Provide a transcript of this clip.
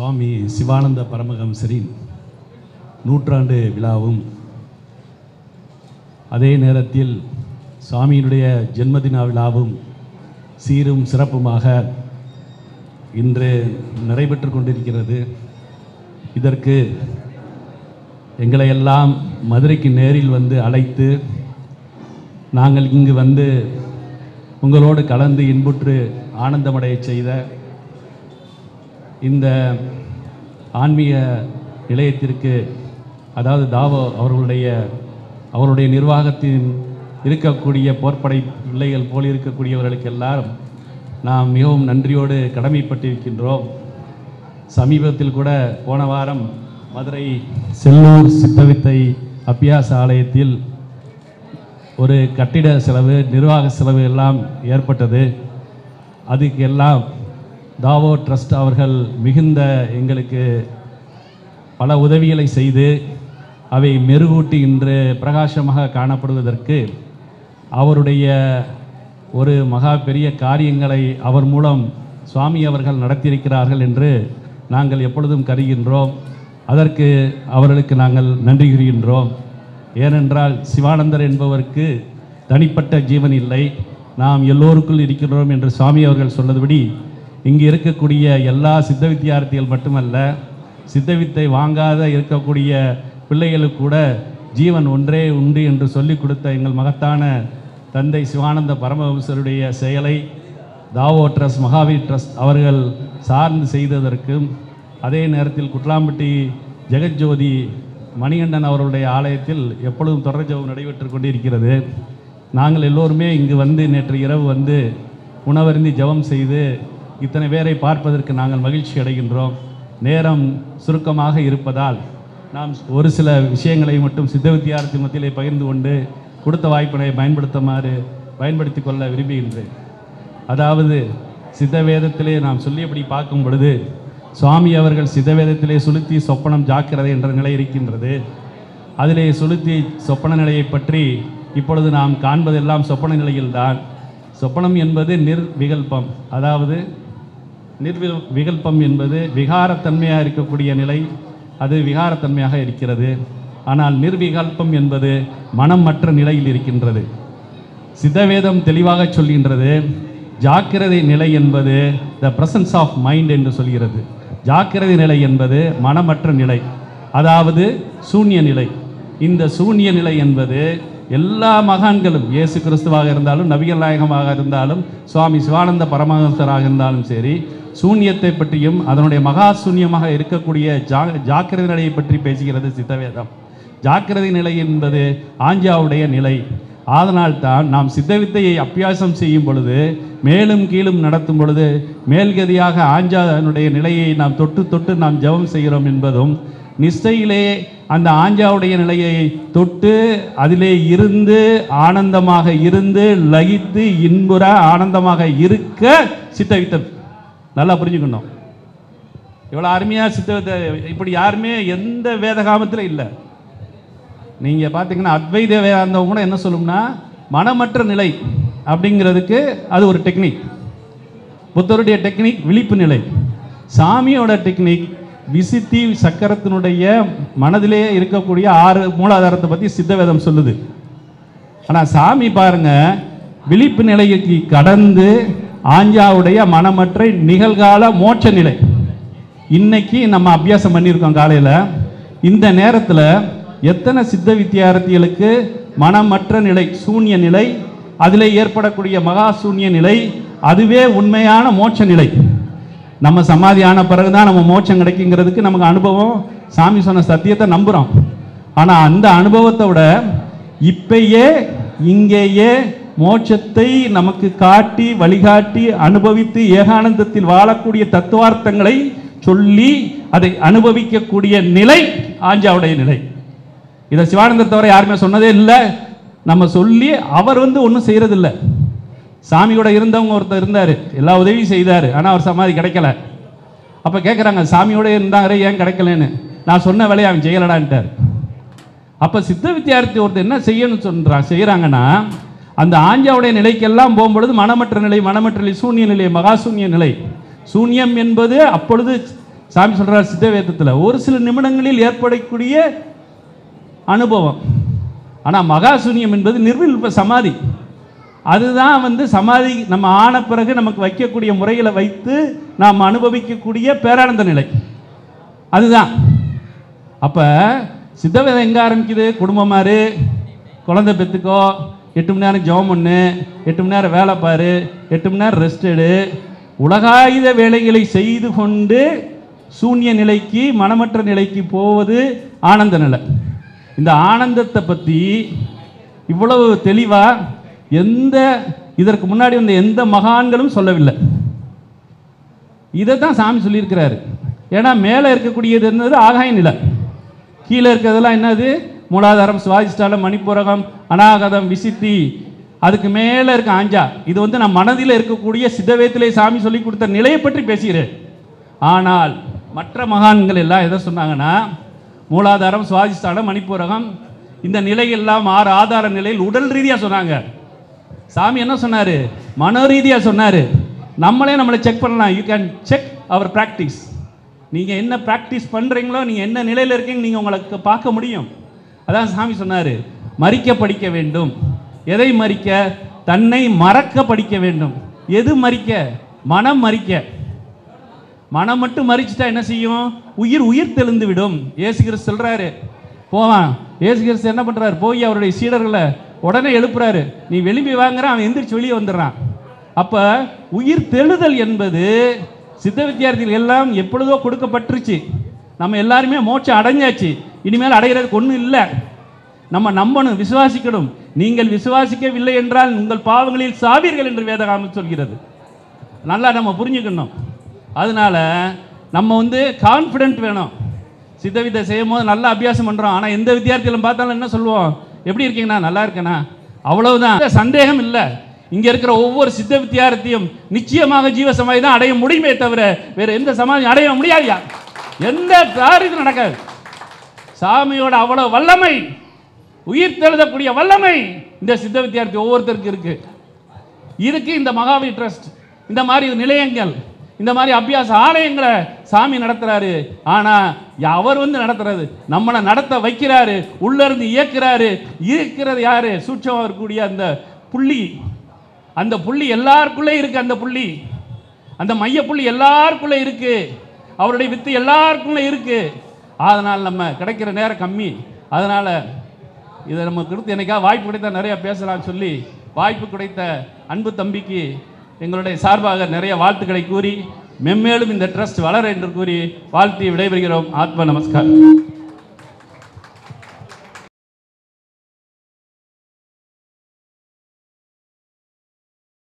சுவாமி சிவானந்த பரமஹம்சரின் நூற்றாண்டு விழாவும் அதே நேரத்தில் சுவாமியினுடைய ஜென்மதின விழாவும் சீரும் சிறப்புமாக இன்று நடைபெற்று கொண்டிருக்கிறது இதற்கு எங்களை எல்லாம் மதுரைக்கு நேரில் வந்து அழைத்து நாங்கள் இங்கு வந்து உங்களோடு கலந்து இன்புற்று ஆனந்தமடைய செய்த இந்த ஆன்மீக நிலையத்திற்கு அதாவது தாவோ அவர்களுடைய அவருடைய நிர்வாகத்தின் இருக்கக்கூடிய போர்ப்படை பிள்ளைகள் போல் இருக்கக்கூடியவர்களுக்கெல்லாம் நாம் மிகவும் நன்றியோடு கடமைப்பட்டிருக்கின்றோம் சமீபத்தில் கூட போன வாரம் மதுரை செல்லூர் சித்தவித்தை அபியாச ஆலயத்தில் ஒரு கட்டிட செலவு நிர்வாக செலவு எல்லாம் ஏற்பட்டது அதுக்கு எல்லாம் தாவோ ட்ரஸ்ட் அவர்கள் மிகுந்த எங்களுக்கு பல உதவிகளை செய்து அவை மெருகூட்டி இன்று பிரகாசமாக காணப்படுவதற்கு அவருடைய ஒரு மகா பெரிய காரியங்களை அவர் மூலம் சுவாமி அவர்கள் நடத்தியிருக்கிறார்கள் என்று நாங்கள் எப்பொழுதும் கருகின்றோம் அதற்கு அவர்களுக்கு நாங்கள் நன்றி கூறுகின்றோம் ஏனென்றால் சிவானந்தர் என்பவருக்கு தனிப்பட்ட ஜீவன் இல்லை நாம் எல்லோருக்குள் இருக்கின்றோம் என்று சுவாமி அவர்கள் சொன்னதுபடி இங்கு இருக்கக்கூடிய எல்லா சித்த வித்தியார்த்திகள் மட்டுமல்ல சித்தவித்தை வாங்காத இருக்கக்கூடிய பிள்ளைகளுக்கு கூட ஜீவன் ஒன்றே உண்டு என்று சொல்லிக் கொடுத்த எங்கள் மகத்தான தந்தை சிவானந்த பரமஹம்சருடைய செயலை தாவோ ட்ரஸ்ட் மகாவீர் ட்ரஸ்ட் அவர்கள் சார்ந்து செய்ததற்கும் அதே நேரத்தில் குட்லாம்பட்டி ஜெகஜோதி மணிகண்டன் அவர்களுடைய ஆலயத்தில் எப்பொழுதும் தொடர் ஜெபம் நடைபெற்று கொண்டிருக்கிறது நாங்கள் எல்லோருமே இங்கு வந்து நேற்று இரவு வந்து உணவருந்தி ஜெபம் செய்து இத்தனை பேரை பார்ப்பதற்கு நாங்கள் மகிழ்ச்சி அடைகின்றோம் நேரம் சுருக்கமாக இருப்பதால் நாம் ஒரு சில விஷயங்களை மட்டும் சித்த வித்தியார்த்தி மத்தியிலே பகிர்ந்து கொண்டு கொடுத்த வாய்ப்பினை பயன்படுத்துமாறு பயன்படுத்தி கொள்ள விரும்புகின்றேன் அதாவது சித்த வேதத்திலே நாம் சொல்லியபடி பார்க்கும் பொழுது சுவாமி அவர்கள் சித்த வேதத்திலே சுளுத்தி சொப்பனம் ஜாக்கிரதை என்ற நிலை இருக்கின்றது அதிலே சுளுத்தி சொப்பன நிலையை பற்றி இப்பொழுது நாம் காண்பதெல்லாம் சொப்பன நிலையில்தான் சொப்பனம் என்பது நிர்விகல்பம் அதாவது நிர்வி விகல்பம் என்பது விகாரத்தன்மையாக இருக்கக்கூடிய நிலை அது விகாரத்தன்மையாக இருக்கிறது ஆனால் நிர்விகல்பம் என்பது மனமற்ற நிலையில் இருக்கின்றது சித்தவேதம் தெளிவாக சொல்கின்றது ஜாக்கிரதை நிலை என்பது த பிரசன்ஸ் ஆஃப் மைண்ட் என்று சொல்கிறது ஜாக்கிரதை நிலை என்பது மனமற்ற நிலை அதாவது சூன்ய நிலை இந்த சூன்ய நிலை என்பது எல்லா மகான்களும் இயேசு கிறிஸ்துவாக இருந்தாலும் நபிகள் நாயகமாக இருந்தாலும் சுவாமி சிவானந்த பரமஹம்சராக இருந்தாலும் சரி சூன்யத்தை பற்றியும் அதனுடைய மகா சூன்யமாக இருக்கக்கூடிய ஜா ஜாக்கிரதை நிலையை பற்றி பேசுகிறது சித்தவேதம் ஜாக்கிரதை நிலை என்பது ஆஞ்சாவுடைய நிலை அதனால்தான் நாம் சித்தவித்தையை அபியாசம் செய்யும் பொழுது மேலும் கீழும் நடத்தும் பொழுது மேல்கதியாக ஆஞ்சானுடைய நிலையை நாம் தொட்டு தொட்டு நாம் ஜெபம் செய்கிறோம் என்பதும் நிஷ்டையிலே அந்த ஆஞ்சாவுடைய நிலையை தொட்டு அதிலே இருந்து ஆனந்தமாக இருந்து லகித்து இன்புற ஆனந்தமாக இருக்க சித்தவித்தம் நல்லா புரிஞ்சுக்கணும் இவ்வளோ அருமையாக சித்தவித்தை இப்படி யாருமே எந்த வேதகாமத்தில் இல்லை நீங்கள் பார்த்தீங்கன்னா அத்வைத வேதாந்தம் கூட என்ன சொல்லும்னா மனமற்ற நிலை அப்படிங்கிறதுக்கு அது ஒரு டெக்னிக் புத்தருடைய டெக்னிக் விழிப்பு நிலை சாமியோட டெக்னிக் விசித்தி சக்கரத்தினுடைய மனதிலே இருக்கக்கூடிய ஆறு மூலாதாரத்தை பற்றி சித்தவேதம் சொல்லுது ஆனால் சாமி பாருங்க விழிப்பு நிலைக்கு கடந்து ஆஞ்சாவுடைய மனமற்ற நிகழ்கால மோட்ச நிலை இன்னைக்கு நம்ம அபியாசம் பண்ணியிருக்கோம் காலையில் இந்த நேரத்தில் எத்தனை சித்த வித்தியார்த்திகளுக்கு மனமற்ற நிலை சூன்ய நிலை அதில் ஏற்படக்கூடிய மகா சூன்ய நிலை அதுவே உண்மையான மோட்ச நிலை நம்ம சமாதி ஆன பிறகு தான் நம்ம மோட்சம் கிடைக்குங்கிறதுக்கு நமக்கு அனுபவம் சாமி சொன்ன சத்தியத்தை நம்புகிறோம் ஆனால் அந்த அனுபவத்தை விட இப்பயே இங்கேயே மோட்சத்தை நமக்கு காட்டி வழிகாட்டி அனுபவித்து ஏகானந்தத்தில் வாழக்கூடிய தத்துவார்த்தங்களை சொல்லி அதை அனுபவிக்கக்கூடிய நிலை ஆஞ்சாவுடைய நிலை இதை சிவானந்தர் தவிர யாருமே சொன்னதே இல்லை நம்ம சொல்லி அவர் வந்து ஒன்றும் செய்யறதில்ல சாமியோட இருந்தவங்க ஒருத்தர் இருந்தார் எல்லா உதவியும் செய்தார் ஆனால் அவர் சமாதி கிடைக்கல அப்போ கேட்குறாங்க சாமியோட இருந்தாரு ஏன் கிடைக்கலன்னு நான் சொன்ன வேலையை அவன் செய்யலடான்ட்டார் அப்போ சித்த வித்தியார்த்தி ஒருத்தர் என்ன செய்யணும்னு சொல்றான் செய்கிறாங்கன்னா அந்த ஆஞ்சாவுடைய நிலைக்கெல்லாம் போகும்பொழுது மனமற்ற நிலை மனமற்ற நிலை சூன்ய நிலை மகா சூன்ய நிலை சூன்யம் என்பது அப்பொழுது சாமி சொல்றார் சித்தவேதத்தில் ஒரு சில நிமிடங்களில் ஏற்படக்கூடிய அனுபவம் ஆனால் மகாசூன்யம் என்பது நிர்வில்ப சமாதி அதுதான் வந்து சமாதி நம்ம ஆன பிறகு நமக்கு வைக்கக்கூடிய முறைகளை வைத்து நாம் அனுபவிக்கக்கூடிய பேரானந்த நிலை அதுதான் அப்போ சித்தவேதம் எங்கே ஆரம்பிக்குது குடும்பமாரு குழந்தை பெற்றுக்கோ எட்டு மணி நேரம் ஜெபம் பண்ணு எட்டு மணி நேரம் வேலை பாரு எட்டு மணி நேரம் ரெஸ்ட் எடு உலகாயுத வேலைகளை செய்து கொண்டு சூன்ய நிலைக்கு மனமற்ற நிலைக்கு போவது ஆனந்த நிலை இந்த ஆனந்தத்தை பற்றி இவ்வளவு தெளிவாக எந்த இதற்கு முன்னாடி வந்த எந்த மகான்களும் சொல்லவில்லை இதை தான் சாமி சொல்லியிருக்கிறாரு ஏன்னா மேலே இருக்கக்கூடியது என்னது ஆகாய நிலை கீழே இருக்கிறதெல்லாம் என்னது மூலாதாரம் சுவாதிஷ்டாலம் மணிப்புரகம் அநாகதம் விசித்தி அதுக்கு மேலே இருக்க ஆஞ்சா இது வந்து நான் மனதில் இருக்கக்கூடிய சித்தவேத்திலே சாமி சொல்லி கொடுத்த நிலையை பற்றி பேசுகிறேன் ஆனால் மற்ற மகான்கள் எல்லாம் எதை சொன்னாங்கன்னா மூலாதாரம் சுவாதிஷ்டாலம் மணிப்புரகம் இந்த நிலையெல்லாம் ஆறு ஆதார நிலையில் உடல் ரீதியாக சொன்னாங்க சாமி என்ன சொன்னார் மனோ ரீதியாக சொன்னார் நம்மளே நம்மளை செக் பண்ணலாம் you can check our practice நீங்கள் என்ன ப்ராக்டிஸ் பண்ணுறீங்களோ நீங்கள் என்ன நிலையில் இருக்கீங்க நீங்கள் உங்களுக்கு பார்க்க முடியும் அதான் சாமி சொன்னார் மறிக்க படிக்க வேண்டும் எதை மறிக்க தன்னை மறக்க படிக்க வேண்டும் எது மறிக்க மனம் மறிக்க மனம் மட்டும் மறிச்சிட்டா என்ன செய்யும் உயிர் உயிர் தெளிந்து விடும் ஏசு கிறிஸ்து சொல்றாரு போவான் ஏசு கிறிஸ்து என்ன பண்றாரு போய் அவருடைய சீடர்களை உடனே எழுப்புறாரு நீ வெளியே வாங்குற அவன் எந்திரிச்சு வெளியே வந்துடுறான் அப்ப உயிர் தெழுதல் என்பது சித்த வித்தியார்த்திகள் எல்லாம் எப்பொழுதோ கொடுக்கப்பட்டுருச்சு நம்ம எல்லாருமே மோட்சம் அடைஞ்சாச்சு இனிமேல் அடைகிறதுக்கு ஒன்றும் இல்லை நம்ம நம்பணும் விசுவாசிக்கணும் நீங்கள் விசுவாசிக்கவில்லை என்றால் உங்கள் பாவங்களில் சாவீர்கள் என்று வேதகாமம் சொல்கிறது நல்லா நம்ம புரிஞ்சுக்கணும் அதனால நம்ம வந்து கான்ஃபிடென்ட் வேணும் சித்த வித்தை செய்யும் போது நல்லா அபியாசம் பண்ணுறோம் ஆனால் எந்த வித்தியார்த்திகளும் பார்த்தாலும் என்ன சொல்லுவோம் எப்படி இருக்கீங்கண்ணா நல்லா இருக்கேண்ணா அவ்வளவுதான் சந்தேகம் இல்லை இங்கே இருக்கிற ஒவ்வொரு சித்த வித்தியார்த்தியும் நிச்சயமாக ஜீவ சமாதி தான் அடைய முடியுமே தவிர வேற எந்த சமாதி அடைய முடியாதுயா எந்த காரியத்திலும் நடக்காது சாமியோட அவ்வளவு வல்லமை உயிர் தெழுதக்கூடிய வல்லமை இந்த சித்த வித்தியார்த்தி ஒவ்வொருத்தருக்கு இருக்கு இருக்கு இந்த மகாவி ட்ரஸ்ட் இந்த மாதிரி நிலையங்கள் இந்த மாதிரி அபியாச ஆலயங்களை சாமி நடத்துறாரு ஆனா அவர் வந்து நடத்துறது நம்மளை நடத்த வைக்கிறாரு உள்ள இருந்து இயக்குறாரு இருக்கிறது யாரு சூட்சமாக இருக்கக்கூடிய அந்த புள்ளி அந்த புள்ளி எல்லாருக்குள்ளே இருக்கு அந்த புள்ளி அந்த மைய புள்ளி எல்லாருக்குள்ளே இருக்கு அவருடைய வித்து எல்லாருக்குள்ளே இருக்கு அதனால் நம்ம கிடைக்கிற நேரம் கம்மி அதனால இதை நம்ம கொடுத்து என்னைக்கா வாய்ப்பு கிடைத்தா நிறைய பேசலாம்னு சொல்லி வாய்ப்பு கிடைத்த அன்பு தம்பிக்கு எங்களுடைய சார்பாக நிறைய வாழ்த்துக்களை கூறி மென்மேலும் இந்த ட்ரஸ்ட் வளர என்று கூறி வாழ்த்தி விடைபெறுகிறோம் ஆத்ம நமஸ்காரம்